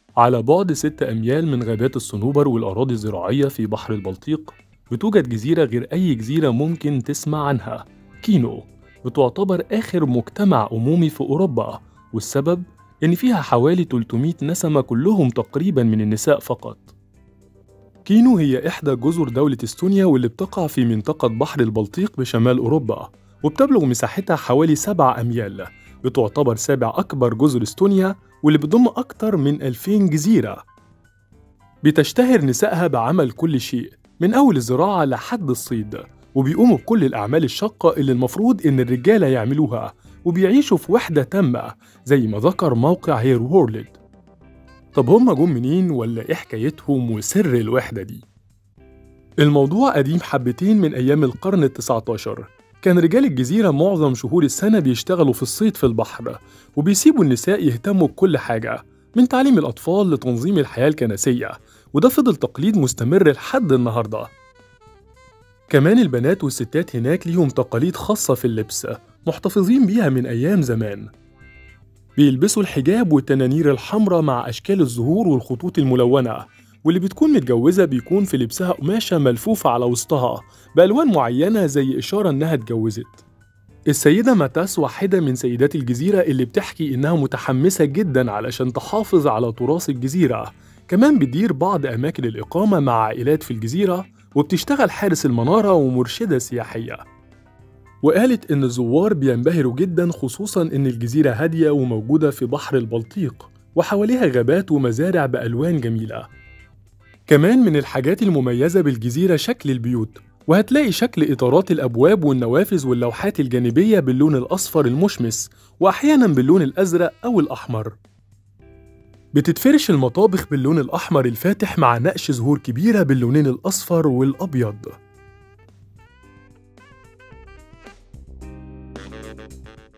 على بعد 6 أميال من غابات الصنوبر والأراضي الزراعية في بحر البلطيق بتوجد جزيرة غير أي جزيرة ممكن تسمع عنها كينو بتعتبر آخر مجتمع أمومي في أوروبا والسبب إن فيها حوالي 300 نسمة كلهم تقريبا من النساء فقط كينو هي إحدى جزر دولة استونيا واللي بتقع في منطقة بحر البلطيق بشمال أوروبا وبتبلغ مساحتها حوالي 7 أميال بتعتبر سابع أكبر جزر استونيا واللي بتضم أكتر من 2000 جزيرة بتشتهر نسائها بعمل كل شيء من أول الزراعة لحد الصيد وبيقوموا بكل الأعمال الشاقة اللي المفروض إن الرجالة يعملوها وبيعيشوا في وحدة تامة زي ما ذكر موقع هير وورلد طب هما جم منين ولا إيه حكايتهم وسر الوحدة دي؟ الموضوع قديم حبتين من أيام القرن التسعة عشر كان رجال الجزيرة معظم شهور السنة بيشتغلوا في الصيد في البحر وبيسيبوا النساء يهتموا بكل حاجة من تعليم الأطفال لتنظيم الحياة الكنسية وده فضل تقليد مستمر لحد النهاردة كمان البنات والستات هناك ليهم تقاليد خاصة في اللبس محتفظين بيها من أيام زمان بيلبسوا الحجاب والتنانير الحمراء مع أشكال الزهور والخطوط الملونة واللي بتكون متجوزة بيكون في لبسها قماشة ملفوفة على وسطها بألوان معينة زي إشارة إنها اتجوزت السيدة ماتاس واحدة من سيدات الجزيرة اللي بتحكي إنها متحمسة جدا علشان تحافظ على تراث الجزيرة كمان بتدير بعض أماكن الإقامة مع عائلات في الجزيرة وبتشتغل حارس المنارة ومرشدة سياحية وقالت إن الزوار بينبهروا جدا خصوصا إن الجزيرة هادية وموجودة في بحر البلطيق وحواليها غابات ومزارع بألوان جميلة كمان من الحاجات المميزة بالجزيرة شكل البيوت وهتلاقي شكل إطارات الأبواب والنوافذ واللوحات الجانبية باللون الأصفر المشمس وأحيانا باللون الأزرق أو الأحمر بتتفرش المطابخ باللون الأحمر الفاتح مع نقش زهور كبيرة باللونين الأصفر والأبيض